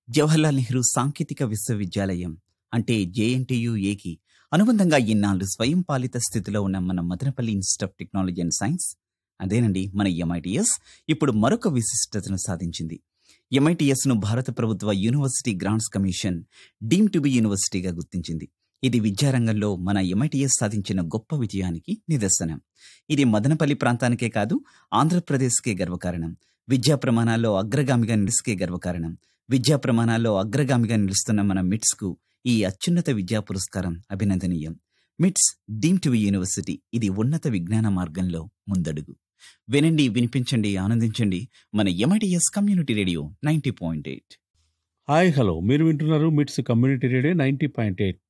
జవహర్లాల్ నెహ్రూ సాంకేతిక విశ్వవిద్యాలయం అంటే జేఎన్టీయుఏకి అనుబంధంగా ఇన్నాళ్ళు స్వయం పాలిత స్థితిలో ఉన్న మన Madanapalle institute of technology and science అదేనండి మన ఎంఐటిఎస్ ఇప్పుడు మరొక విశిష్టతను సాధించింది ఎంఐటిఎస్ ను భారత ప్రభుత్వ university grants commission deem to be యూనివర్సిటీగా గుర్తించింది ఇది విద్యారంగంలో మన ఎంఐటిఎస్ సాధించిన గొప్ప విజయానికి నిదర్శనం ఇది మదనపల్లి ప్రాంతానికే కాదు ఆంధ్రప్రదేశ్కే గర్వకారణం విద్యా ప్రమాణాల్లో అగ్రగామిగా నిలిస్తే గర్వకారణం విద్యా ప్రమాణాల్లో అగ్రగామిగా నిలుస్తున్న మన మిట్స్ కు ఈ అత్యున్నత విద్యా పురస్కారం అభినందనీయం మిట్స్ డీమ్ టు యూనివర్సిటీ ఇది ఉన్నత విజ్ఞాన మార్గంలో ముందడుగు వినండి వినిపించండి ఆనందించండి మన MITS community radio ninety point eight hi hello మీరు వింటున్నారు MITS community radio ninety point eight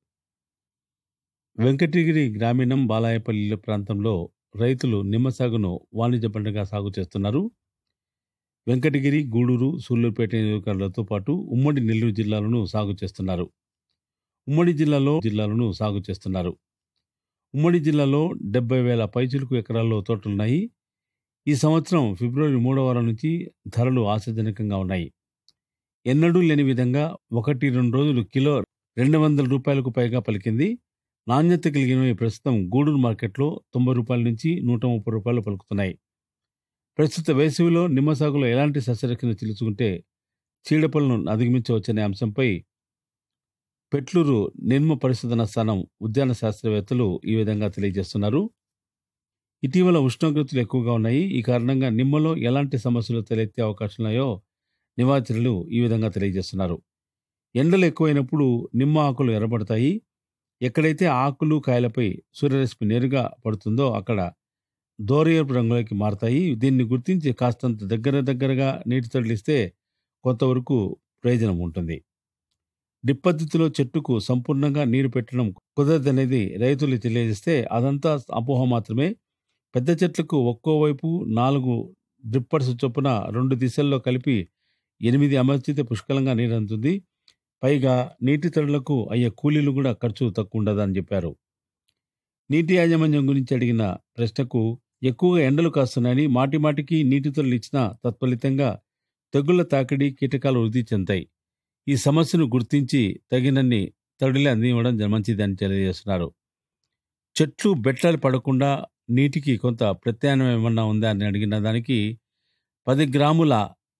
Venkatagiri గ్రామీణం బాలాయపల్లి ప్రాంతంలో రైతులు నిమ్మ సాగును వాణిజ్య పంటగా సాగు చేస్తున్నారు వెంకటగిరి గూడూరు సూళ్లూరుపేట నియోజకవర్గాలతో పాటు ఉమ్మడి నెల్లూరు జిల్లాలను సాగు చేస్తున్నారు ఉమ్మడి జిల్లాలో జిల్లాలను సాగు చేస్తున్నారు ఉమ్మడి జిల్లాలో డెబ్బై వేల పైచులకు ఎకరాల్లో తోటలున్నాయి ఈ సంవత్సరం ఫిబ్రవరి మూడవ వారం నుంచి ధరలు ఆశాజనకంగా ఉన్నాయి ఎన్నడూ లేని విధంగా ఒకటి రెండు రోజులు కిలో రెండు వందల రూపాయలకు పైగా పలికింది నాణ్యత కలిగినవి ప్రస్తుతం గూడూరు మార్కెట్లో తొంభై రూపాయల నుంచి నూట ముప్పై రూపాయలు పలుకుతున్నాయి ప్రస్తుత వేసవిలో నిమ్మ సాగులో ఎలాంటి సస్యరక్షణ చిలుచుకుంటే చీడపలను అధిగమించవచ్చనే అంశంపై పెట్లూరు నిర్మ పరిశోధన స్థానం ఉద్యాన శాస్త్రవేత్తలు ఈ విధంగా తెలియజేస్తున్నారు ఇటీవల ఉష్ణోగ్రతలు ఎక్కువగా ఉన్నాయి ఈ కారణంగా నిమ్మలో ఎలాంటి సమస్యలు తలెత్తే అవకాశాలున్నాయో నివాచరులు ఈ విధంగా తెలియజేస్తున్నారు ఎండలు ఎక్కువైనప్పుడు నిమ్మ ఆకులు ఎర్రబడతాయి ఎక్కడైతే ఆకులు కాయలపై సూర్యరశ్మి నేరుగా పడుతుందో అక్కడ దోరయపు రంగులోకి మారతాయి దీన్ని గుర్తించి కాస్తంత దగ్గర దగ్గరగా నీటి తరలిస్తే కొంతవరకు ప్రయోజనం ఉంటుంది డ్రిప్ పద్ధతిలో చెట్టుకు సంపూర్ణంగా నీరు పెట్టడం కుదరదనేది రైతులు తెలియజేస్తే అదంతా అపోహ మాత్రమే పెద్ద చెట్లకు ఒక్కో వైపు నాలుగు డ్రిప్పర్స్ చొప్పున రెండు దిశల్లో కలిపి ఎనిమిది అమర్చితే పుష్కలంగా నీరు అందుతుంది పైగా నీటి తడులకు అయ్యే కూలీలు కూడా ఖర్చు తక్కువ ఉండదని చెప్పారు నీటి యాజమాన్యం గురించి అడిగిన ప్రశ్నకు ఎక్కువగా ఎండలు కాస్తున్నాయని మాటి మాటికి నీటి తొలలు ఇచ్చినా తత్ఫలితంగా తెగుళ్ల తాకిడి కీటకాలు వృద్ధి చెందాయి ఈ సమస్యను గుర్తించి తగినన్ని తడిలే అందివ్వడం మంచిదని తెలియజేస్తున్నారు చెట్లు బెట్టలు పడకుండా నీటికి కొంత ప్రత్యామ్నాయం ఏమన్నా ఉందా అని అడిగిన దానికి పది గ్రాముల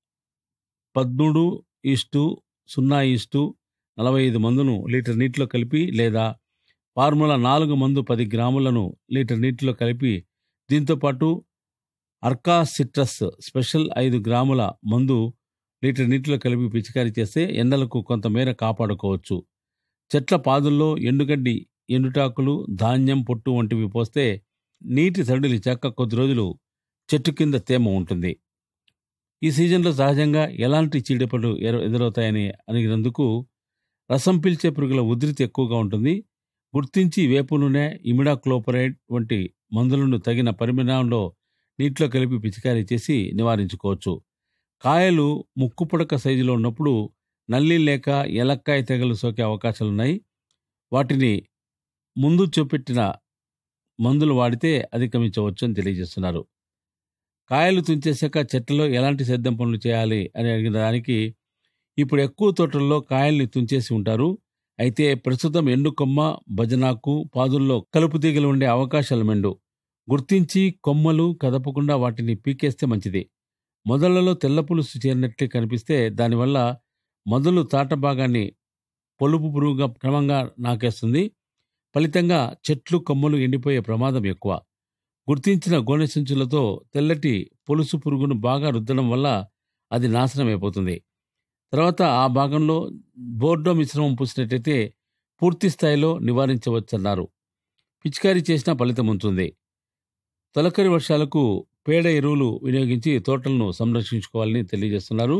పద్మూడు ఇస్టు సున్నా ఇస్టు నలభై ఐదు మందును లీటర్ నీటిలో కలిపి లేదా ఫార్ములా నాలుగు మందు పది గ్రాములను లీటర్ నీటిలో కలిపి దీంతోపాటు అర్కా సిట్రస్ స్పెషల్ ఐదు గ్రాముల మందు లీటర్ నీటిలో కలిపి పిచికారీ చేస్తే ఎండలకు కొంతమేర కాపాడుకోవచ్చు చెట్ల పాదుల్లో ఎండుగడ్డి ఎండుటాకులు ధాన్యం పొట్టు వంటివి పోస్తే నీటి తడిలి చెక్క కొద్ది రోజులు చెట్టు కింద తేమ ఉంటుంది ఈ సీజన్లో సహజంగా ఎలాంటి చీడపడు ఎర- ఎదురవుతాయని అడిగినందుకు రసం పీల్చే పురుగుల ఉధృతి ఎక్కువగా ఉంటుంది గుర్తించి వేపు నూనె ఇమిడాక్లోపరైడ్ వంటి మందులను తగిన పరిమాణంలో నీటిలో కలిపి పిచికారీ చేసి నివారించుకోవచ్చు కాయలు ముక్కు పుడక సైజులో ఉన్నప్పుడు నల్లి లేక ఎలక్కాయ తెగలు సోకే అవకాశాలున్నాయి వాటిని ముందు చూపెట్టిన మందులు వాడితే అధిగమించవచ్చు అని తెలియజేస్తున్నారు కాయలు తుంచేశాక చెట్లలో ఎలాంటి సేద్యం పనులు చేయాలి అని అడిగిన దానికి ఇప్పుడు ఎక్కువ తోటల్లో కాయల్ని తుంచేసి ఉంటారు అయితే ప్రస్తుతం ఎండు కొమ్మ భజనాకు పాదుల్లో కలుపు తీగలు ఉండే అవకాశాలు మెండు గుర్తించి కొమ్మలు కదపకుండా వాటిని పీకేస్తే మంచిది మొదళ్లలో తెల్ల పులుసు చేరినట్లే కనిపిస్తే దానివల్ల మొదలు తాట భాగాన్ని పొలుపు పురుగుగా క్రమంగా నాకేస్తుంది ఫలితంగా చెట్లు కొమ్మలు ఎండిపోయే ప్రమాదం ఎక్కువ గుర్తించిన గోనె సంచులతో తెల్లటి పొలుసు పురుగును బాగా రుద్దడం వల్ల అది నాశనం అయిపోతుంది తర్వాత ఆ భాగంలో బోర్డో మిశ్రమం పూసినట్టయితే పూర్తి స్థాయిలో నివారించవచ్చన్నారు పిచికారీ చేసిన ఫలితం ఉంటుంది తొలకరి వర్షాలకు పేడ ఎరువులు వినియోగించి తోటలను సంరక్షించుకోవాలని తెలియజేస్తున్నారు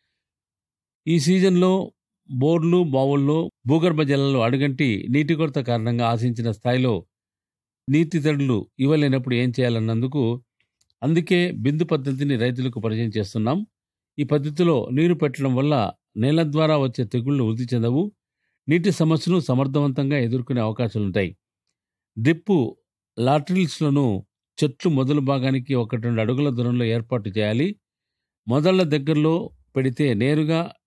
ఈ సీజన్లో బోర్లు బావుల్లో భూగర్భ జలాలు అడుగంటి నీటి కొరత కారణంగా ఆశించిన స్థాయిలో నీటి తడులు ఇవ్వలేనప్పుడు ఏం చేయాలన్నందుకు అందుకే బిందు పద్ధతిని రైతులకు పరిచయం చేస్తున్నాం ఈ పద్ధతిలో నీరు పెట్టడం వల్ల నేల ద్వారా వచ్చే తెగుళ్లు వృద్ధి చెందవు నీటి సమస్యను సమర్థవంతంగా ఎదుర్కొనే అవకాశాలుంటాయి డ్రిప్పు లాట్రిల్స్లను చెట్లు మొదలు భాగానికి ఒకటి రెండు అడుగుల దూరంలో ఏర్పాటు చేయాలి మొదళ్ల దగ్గరలో పెడితే నేరుగా